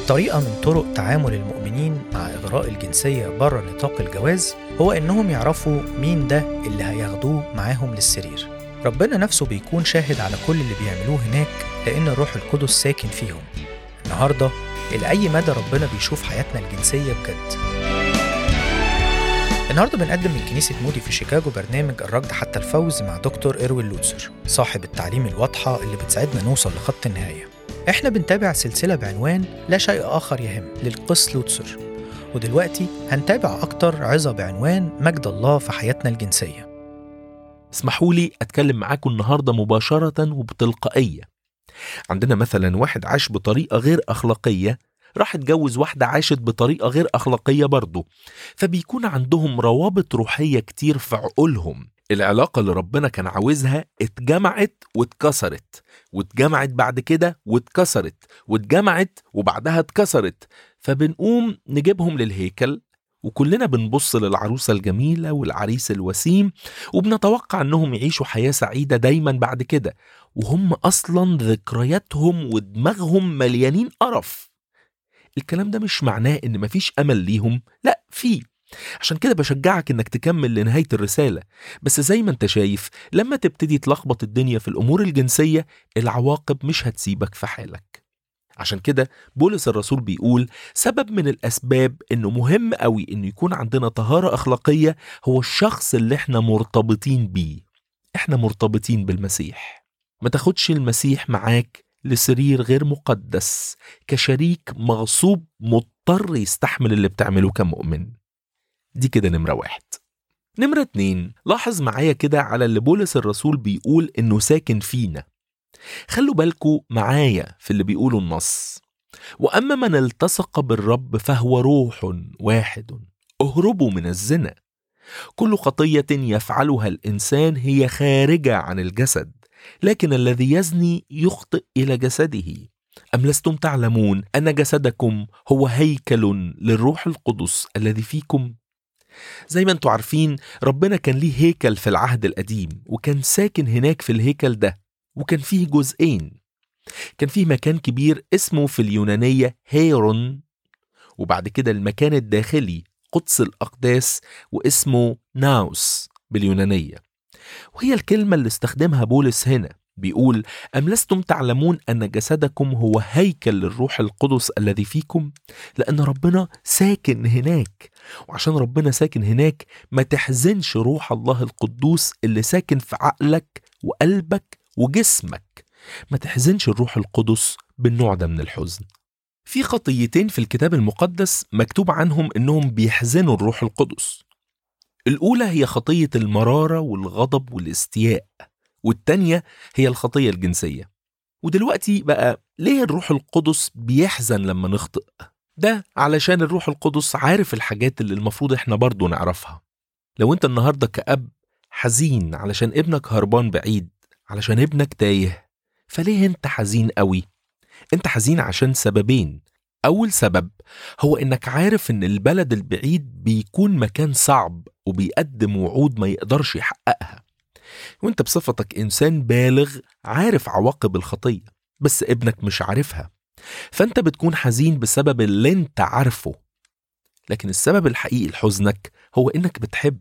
طريقة من طرق تعامل المؤمنين مع إغراء الجنسية بره نطاق الجواز هو إنهم يعرفوا مين ده اللي هياخدوه معاهم للسرير ربنا نفسه بيكون شاهد على كل اللي بيعملوه هناك لأن الروح القدس ساكن فيهم النهاردة إلى أي مدى ربنا بيشوف حياتنا الجنسية بجد النهارده بنقدم من كنيسة مودي في شيكاغو برنامج الركض حتى الفوز مع دكتور إيروين لوتسر صاحب التعليم الواضحة اللي بتساعدنا نوصل لخط النهاية احنا بنتابع سلسلة بعنوان لا شيء آخر يهم للقس لوتسر ودلوقتي هنتابع أكتر عظة بعنوان مجد الله في حياتنا الجنسية اسمحوا لي أتكلم معاكم النهاردة مباشرة وبتلقائية عندنا مثلا واحد عاش بطريقة غير أخلاقية راح اتجوز واحدة عاشت بطريقة غير أخلاقية برضه فبيكون عندهم روابط روحية كتير في عقولهم العلاقة اللي ربنا كان عاوزها اتجمعت واتكسرت واتجمعت بعد كده واتكسرت واتجمعت وبعدها اتكسرت فبنقوم نجيبهم للهيكل وكلنا بنبص للعروسة الجميلة والعريس الوسيم وبنتوقع انهم يعيشوا حياة سعيدة دايما بعد كده وهم اصلا ذكرياتهم ودماغهم مليانين قرف الكلام ده مش معناه ان مفيش امل ليهم لا في عشان كده بشجعك انك تكمل لنهاية الرسالة بس زي ما انت شايف لما تبتدي تلخبط الدنيا في الامور الجنسية العواقب مش هتسيبك في حالك عشان كده بولس الرسول بيقول سبب من الاسباب انه مهم قوي انه يكون عندنا طهارة اخلاقية هو الشخص اللي احنا مرتبطين بيه احنا مرتبطين بالمسيح ما تاخدش المسيح معاك لسرير غير مقدس كشريك مغصوب مضطر يستحمل اللي بتعمله كمؤمن دي كده نمرة واحد نمرة اتنين لاحظ معايا كده على اللي بولس الرسول بيقول انه ساكن فينا خلوا بالكوا معايا في اللي بيقوله النص واما من التصق بالرب فهو روح واحد اهربوا من الزنا كل خطيه يفعلها الانسان هي خارجه عن الجسد لكن الذي يزني يخطئ الى جسده ام لستم تعلمون ان جسدكم هو هيكل للروح القدس الذي فيكم زي ما انتم عارفين ربنا كان ليه هيكل في العهد القديم وكان ساكن هناك في الهيكل ده وكان فيه جزئين كان فيه مكان كبير اسمه في اليونانية هيرون وبعد كده المكان الداخلي قدس الأقداس واسمه ناوس باليونانية وهي الكلمة اللي استخدمها بولس هنا بيقول أم لستم تعلمون أن جسدكم هو هيكل للروح القدس الذي فيكم لأن ربنا ساكن هناك وعشان ربنا ساكن هناك ما تحزنش روح الله القدوس اللي ساكن في عقلك وقلبك وجسمك ما تحزنش الروح القدس بالنوع ده من الحزن في خطيتين في الكتاب المقدس مكتوب عنهم انهم بيحزنوا الروح القدس الاولى هي خطيه المراره والغضب والاستياء والتانيه هي الخطيه الجنسيه ودلوقتي بقى ليه الروح القدس بيحزن لما نخطئ ده علشان الروح القدس عارف الحاجات اللي المفروض احنا برضو نعرفها لو انت النهارده كأب حزين علشان ابنك هربان بعيد علشان ابنك تايه فليه انت حزين قوي انت حزين عشان سببين اول سبب هو انك عارف ان البلد البعيد بيكون مكان صعب وبيقدم وعود ما يقدرش يحققها وانت بصفتك انسان بالغ عارف عواقب الخطيه بس ابنك مش عارفها فانت بتكون حزين بسبب اللي انت عارفه لكن السبب الحقيقي لحزنك هو انك بتحب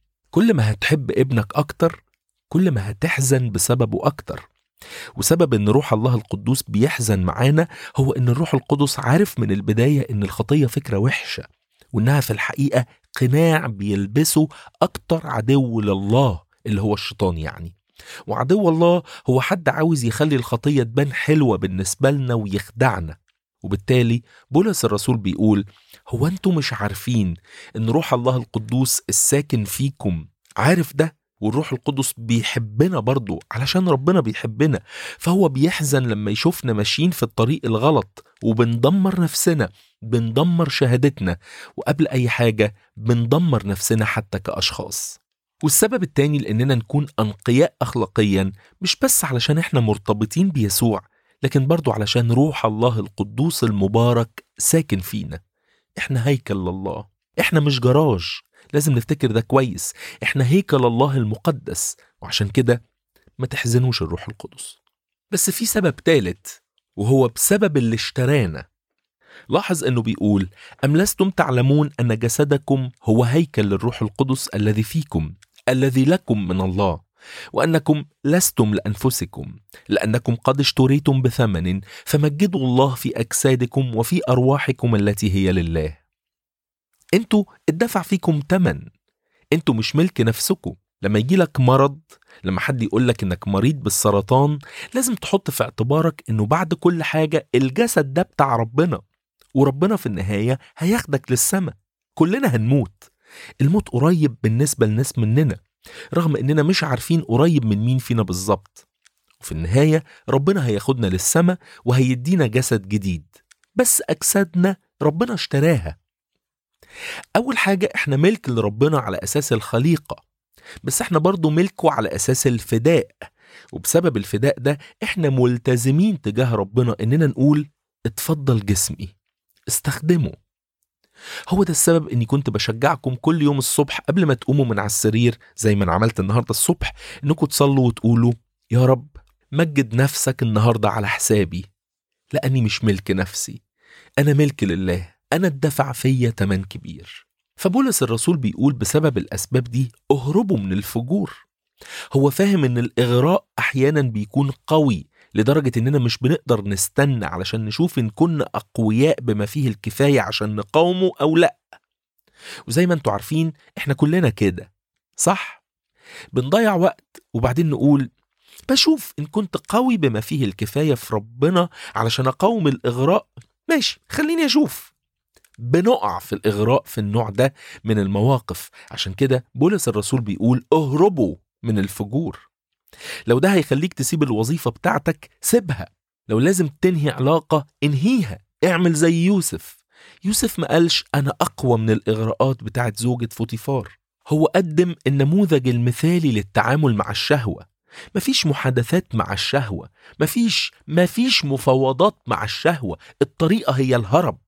كل ما هتحب ابنك اكتر كل ما هتحزن بسببه أكتر وسبب ان روح الله القدوس بيحزن معانا هو ان الروح القدس عارف من البداية ان الخطية فكرة وحشة وانها في الحقيقة قناع بيلبسه اكتر عدو لله اللي هو الشيطان يعني وعدو الله هو حد عاوز يخلي الخطية تبان حلوة بالنسبة لنا ويخدعنا وبالتالي بولس الرسول بيقول هو انتم مش عارفين ان روح الله القدوس الساكن فيكم عارف ده والروح القدس بيحبنا برضه علشان ربنا بيحبنا فهو بيحزن لما يشوفنا ماشيين في الطريق الغلط وبندمر نفسنا بندمر شهادتنا وقبل أي حاجة بندمر نفسنا حتى كأشخاص والسبب التاني لأننا نكون أنقياء أخلاقيا مش بس علشان إحنا مرتبطين بيسوع لكن برضو علشان روح الله القدوس المبارك ساكن فينا إحنا هيكل لله إحنا مش جراج لازم نفتكر ده كويس إحنا هيكل الله المقدس وعشان كده ما تحزنوش الروح القدس بس في سبب تالت وهو بسبب اللي اشترانا لاحظ انه بيقول ام لستم تعلمون ان جسدكم هو هيكل للروح القدس الذي فيكم الذي لكم من الله وانكم لستم لانفسكم لانكم قد اشتريتم بثمن فمجدوا الله في اجسادكم وفي ارواحكم التي هي لله انتوا اتدفع فيكم تمن انتوا مش ملك نفسكم لما يجي لك مرض لما حد يقول لك انك مريض بالسرطان لازم تحط في اعتبارك انه بعد كل حاجة الجسد ده بتاع ربنا وربنا في النهاية هياخدك للسماء كلنا هنموت الموت قريب بالنسبة لناس مننا رغم اننا مش عارفين قريب من مين فينا بالظبط وفي النهاية ربنا هياخدنا للسماء وهيدينا جسد جديد بس أجسادنا ربنا اشتراها أول حاجة احنا ملك لربنا على أساس الخليقة بس احنا برضو ملكه على أساس الفداء وبسبب الفداء ده احنا ملتزمين تجاه ربنا اننا نقول اتفضل جسمي استخدمه هو ده السبب اني كنت بشجعكم كل يوم الصبح قبل ما تقوموا من على السرير زي ما انا عملت النهارده الصبح انكم تصلوا وتقولوا يا رب مجد نفسك النهارده على حسابي لاني مش ملك نفسي انا ملك لله انا اتدفع فيا تمن كبير فبولس الرسول بيقول بسبب الاسباب دي اهربوا من الفجور هو فاهم ان الاغراء احيانا بيكون قوي لدرجة إننا مش بنقدر نستنى علشان نشوف إن كنا أقوياء بما فيه الكفاية عشان نقاومه أو لأ وزي ما انتوا عارفين إحنا كلنا كده صح؟ بنضيع وقت وبعدين نقول بشوف إن كنت قوي بما فيه الكفاية في ربنا علشان أقاوم الإغراء ماشي خليني أشوف بنقع في الإغراء في النوع ده من المواقف عشان كده بولس الرسول بيقول اهربوا من الفجور لو ده هيخليك تسيب الوظيفة بتاعتك سيبها لو لازم تنهي علاقة انهيها اعمل زي يوسف يوسف ما قالش أنا أقوى من الإغراءات بتاعت زوجة فوتيفار هو قدم النموذج المثالي للتعامل مع الشهوة مفيش محادثات مع الشهوة مفيش مفيش مفاوضات مع الشهوة الطريقة هي الهرب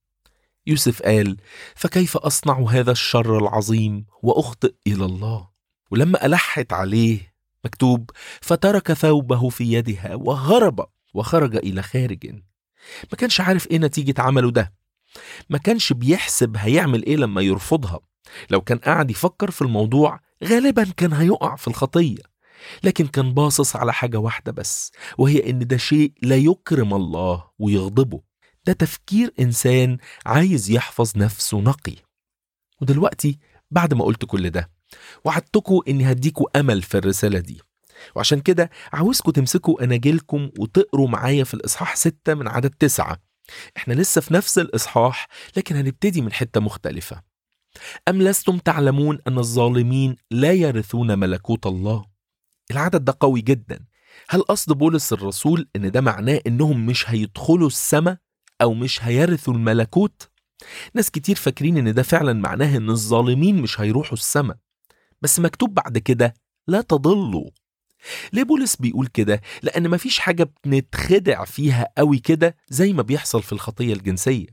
يوسف قال فكيف أصنع هذا الشر العظيم وأخطئ إلى الله ولما ألحت عليه مكتوب فترك ثوبه في يدها وهرب وخرج إلى خارج ما كانش عارف إيه نتيجة عمله ده ما كانش بيحسب هيعمل إيه لما يرفضها لو كان قاعد يفكر في الموضوع غالبا كان هيقع في الخطية لكن كان باصص على حاجة واحدة بس وهي إن ده شيء لا يكرم الله ويغضبه ده تفكير إنسان عايز يحفظ نفسه نقي ودلوقتي بعد ما قلت كل ده وعدتكم اني هديكوا امل في الرساله دي وعشان كده عاوزكم تمسكوا اناجيلكم وتقروا معايا في الاصحاح ستة من عدد تسعة احنا لسه في نفس الاصحاح لكن هنبتدي من حته مختلفه ام لستم تعلمون ان الظالمين لا يرثون ملكوت الله العدد ده قوي جدا هل قصد بولس الرسول ان ده معناه انهم مش هيدخلوا السماء او مش هيرثوا الملكوت ناس كتير فاكرين ان ده فعلا معناه ان الظالمين مش هيروحوا السماء بس مكتوب بعد كده لا تضلوا ليه بولس بيقول كده؟ لأن مفيش حاجة بنتخدع فيها قوي كده زي ما بيحصل في الخطية الجنسية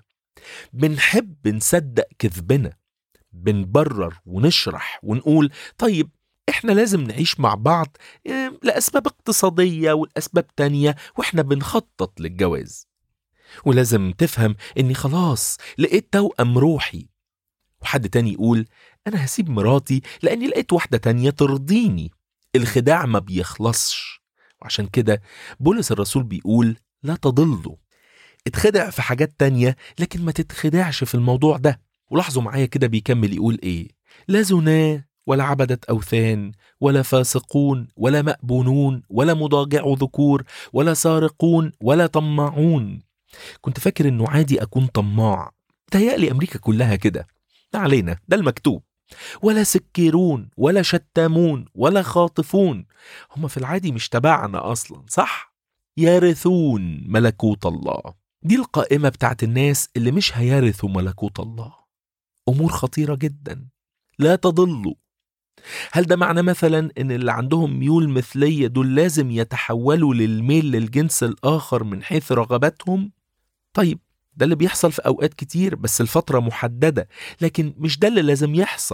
بنحب نصدق كذبنا بنبرر ونشرح ونقول طيب احنا لازم نعيش مع بعض إيه، لأسباب اقتصادية والأسباب تانية واحنا بنخطط للجواز ولازم تفهم اني خلاص لقيت توأم روحي وحد تاني يقول أنا هسيب مراتي لأني لقيت واحدة تانية ترضيني الخداع ما بيخلصش وعشان كده بولس الرسول بيقول لا تضلوا اتخدع في حاجات تانية لكن ما تتخدعش في الموضوع ده ولاحظوا معايا كده بيكمل يقول ايه لا زنا ولا عبدة أوثان ولا فاسقون ولا مأبونون ولا مضاجع ذكور ولا سارقون ولا طماعون كنت فاكر انه عادي اكون طماع تهيألي امريكا كلها كده ما علينا ده المكتوب ولا سكيرون ولا شتامون ولا خاطفون هم في العادي مش تبعنا اصلا صح يرثون ملكوت الله دي القائمة بتاعت الناس اللي مش هيرثوا ملكوت الله أمور خطيرة جدا لا تضلوا هل ده معنى مثلا ان اللي عندهم ميول مثلية دول لازم يتحولوا للميل للجنس الآخر من حيث رغباتهم؟ طيب ده اللي بيحصل في أوقات كتير بس الفترة محددة لكن مش ده اللي لازم يحصل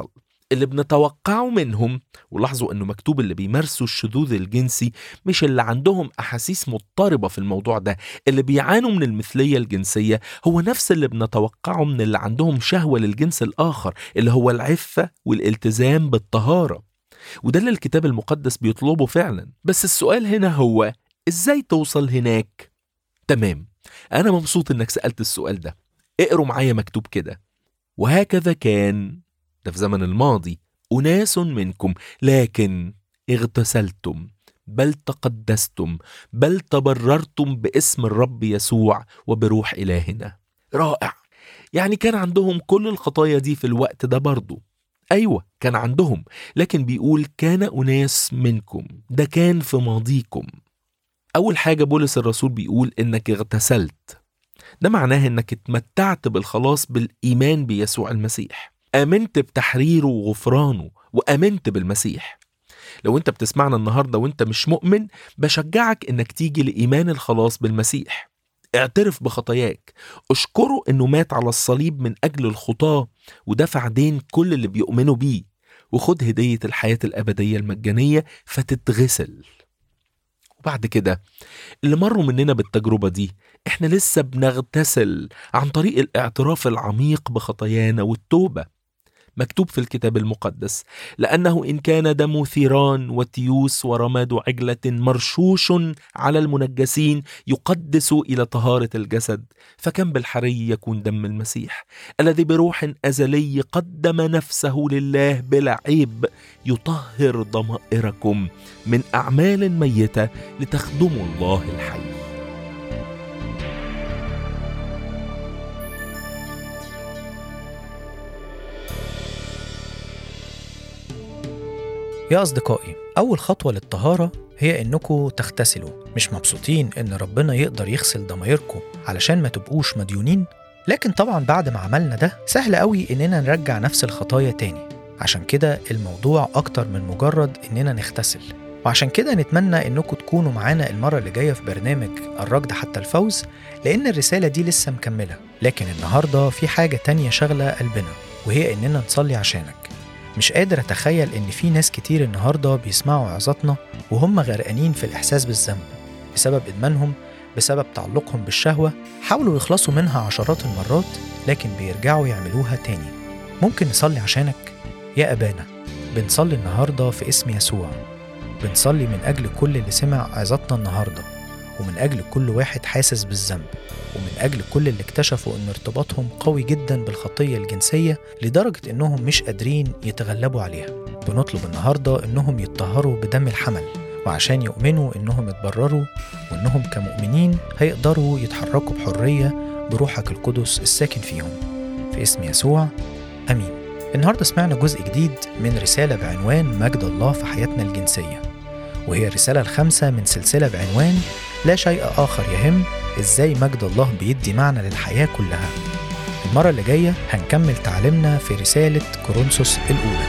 اللي بنتوقعه منهم ولاحظوا انه مكتوب اللي بيمارسوا الشذوذ الجنسي مش اللي عندهم احاسيس مضطربه في الموضوع ده اللي بيعانوا من المثليه الجنسيه هو نفس اللي بنتوقعه من اللي عندهم شهوه للجنس الاخر اللي هو العفه والالتزام بالطهاره وده اللي الكتاب المقدس بيطلبه فعلا بس السؤال هنا هو ازاي توصل هناك تمام انا مبسوط انك سالت السؤال ده اقروا معايا مكتوب كده وهكذا كان ده في زمن الماضي أناس منكم لكن اغتسلتم بل تقدستم بل تبررتم باسم الرب يسوع وبروح إلهنا رائع يعني كان عندهم كل الخطايا دي في الوقت ده برضو أيوة كان عندهم لكن بيقول كان أناس منكم ده كان في ماضيكم أول حاجة بولس الرسول بيقول إنك اغتسلت ده معناه إنك اتمتعت بالخلاص بالإيمان بيسوع المسيح آمنت بتحريره وغفرانه وآمنت بالمسيح لو انت بتسمعنا النهاردة وانت مش مؤمن بشجعك انك تيجي لإيمان الخلاص بالمسيح اعترف بخطاياك اشكره انه مات على الصليب من اجل الخطاة ودفع دين كل اللي بيؤمنوا بيه وخد هدية الحياة الأبدية المجانية فتتغسل وبعد كده اللي مروا مننا بالتجربة دي احنا لسه بنغتسل عن طريق الاعتراف العميق بخطايانا والتوبة مكتوب في الكتاب المقدس لأنه إن كان دم ثيران وتيوس ورماد عجلة مرشوش على المنجسين يقدس إلى طهارة الجسد فكم بالحري يكون دم المسيح الذي بروح أزلي قدم نفسه لله بلا عيب يطهر ضمائركم من أعمال ميتة لتخدموا الله الحي يا أصدقائي أول خطوة للطهارة هي إنكم تغتسلوا مش مبسوطين إن ربنا يقدر يغسل ضمايركم علشان ما تبقوش مديونين لكن طبعا بعد ما عملنا ده سهل قوي إننا نرجع نفس الخطايا تاني عشان كده الموضوع أكتر من مجرد إننا نغتسل وعشان كده نتمنى إنكم تكونوا معانا المرة اللي جاية في برنامج الركض حتى الفوز لأن الرسالة دي لسه مكملة لكن النهاردة في حاجة تانية شغلة قلبنا وهي إننا نصلي عشانك مش قادر أتخيل إن في ناس كتير النهاردة بيسمعوا عظاتنا وهم غرقانين في الإحساس بالذنب بسبب إدمانهم بسبب تعلقهم بالشهوة حاولوا يخلصوا منها عشرات المرات لكن بيرجعوا يعملوها تاني ممكن نصلي عشانك يا أبانا بنصلي النهاردة في اسم يسوع بنصلي من أجل كل اللي سمع عظاتنا النهاردة ومن أجل كل واحد حاسس بالذنب ومن أجل كل اللي اكتشفوا إن ارتباطهم قوي جدا بالخطية الجنسية لدرجة إنهم مش قادرين يتغلبوا عليها بنطلب النهاردة إنهم يتطهروا بدم الحمل وعشان يؤمنوا إنهم اتبرروا وإنهم كمؤمنين هيقدروا يتحركوا بحرية بروحك القدس الساكن فيهم في اسم يسوع أمين النهاردة سمعنا جزء جديد من رسالة بعنوان مجد الله في حياتنا الجنسية وهي الرسالة الخامسة من سلسلة بعنوان لا شيء آخر يهم إزاي مجد الله بيدي معنى للحياة كلها المرة اللي جاية هنكمل تعليمنا في رسالة كورنثوس الأولى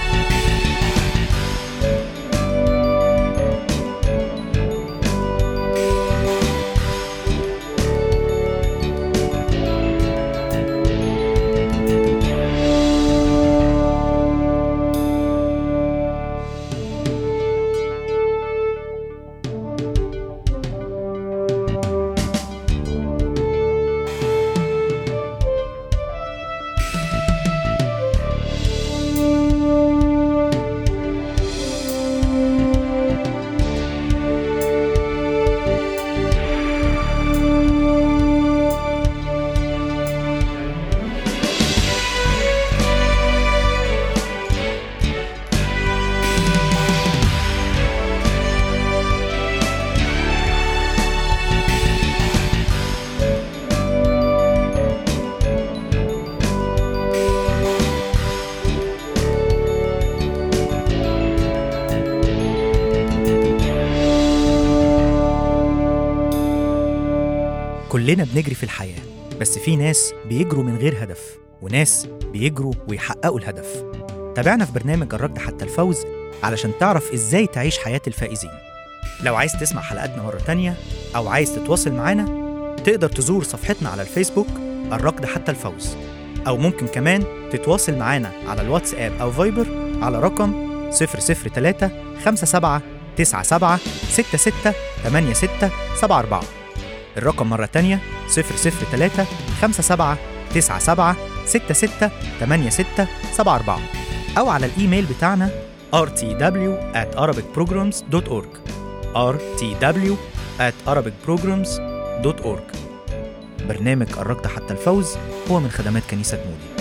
كلنا بنجري في الحياة بس في ناس بيجروا من غير هدف وناس بيجروا ويحققوا الهدف تابعنا في برنامج الركض حتى الفوز علشان تعرف ازاي تعيش حياة الفائزين لو عايز تسمع حلقاتنا مرة تانية أو عايز تتواصل معانا تقدر تزور صفحتنا على الفيسبوك الركض حتى الفوز أو ممكن كمان تتواصل معانا على الواتساب أو فايبر على رقم 003 57 97 66 86 74 الرقم مرة تانية 003 57 97 66 86 74 أو على الإيميل بتاعنا rtw at arabicprograms.org rtw at arabicprograms.org برنامج قربت حتى الفوز هو من خدمات كنيسة مودي